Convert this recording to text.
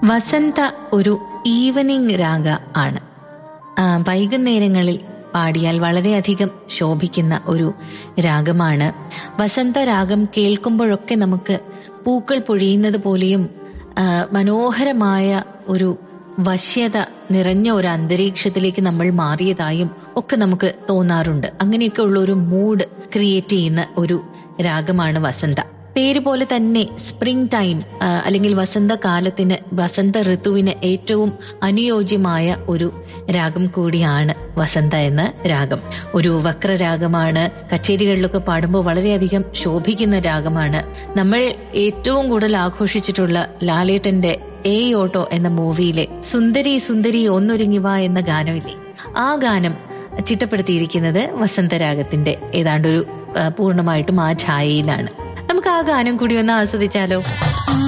വസന്ത ഒരു ഈവനിങ് രാഗ ആണ് ആ, വൈകുന്നേരങ്ങളിൽ പാടിയാൽ വളരെയധികം ശോഭിക്കുന്ന ഒരു രാഗമാണ് വസന്ത രാഗം കേൾക്കുമ്പോഴൊക്കെ നമുക്ക് പൂക്കൾ പൊഴിയുന്നത് പോലെയും ആ, മനോഹരമായ ഒരു വശ്യത നിറഞ്ഞ ഒരു അന്തരീക്ഷത്തിലേക്ക് നമ്മൾ മാറിയതായും ഒക്കെ നമുക്ക് തോന്നാറുണ്ട് അങ്ങനെയൊക്കെ ഉള്ള ഒരു മൂഡ് ക്രിയേറ്റ് ചെയ്യുന്ന ഒരു രാഗമാണ് വസന്ത പേര് പോലെ തന്നെ സ്പ്രിംഗ് ടൈം ആ, അല്ലെങ്കിൽ വസന്തകാലത്തിന് വസന്ത ഋതുവിന് ഏറ്റവും അനുയോജ്യമായ ഒരു രാഗം കൂടിയാണ് വസന്ത എന്ന രാഗം ഒരു വക്രരാഗമാണ് കച്ചേരികളിലൊക്കെ പാടുമ്പോൾ വളരെയധികം ശോഭിക്കുന്ന രാഗമാണ് നമ്മൾ ഏറ്റവും കൂടുതൽ ആഘോഷിച്ചിട്ടുള്ള ലാലേട്ടന്റെ ഏ ഓട്ടോ എന്ന മൂവിയിലെ സുന്ദരി സുന്ദരി ഒന്നൊരുങ്ങി വാ എന്ന ഗാനമില്ലേ ആ ഗാനം ചിട്ടപ്പെടുത്തിയിരിക്കുന്നത് വസന്തരാഗത്തിന്റെ ഏതാണ്ടൊരു ആ, പൂർണ്ണമായിട്ടും ആ ഛായയിലാണ് നമുക്ക് ആ ഗാനം കൂടി ഒന്ന് ആസ്വദിച്ചാലോ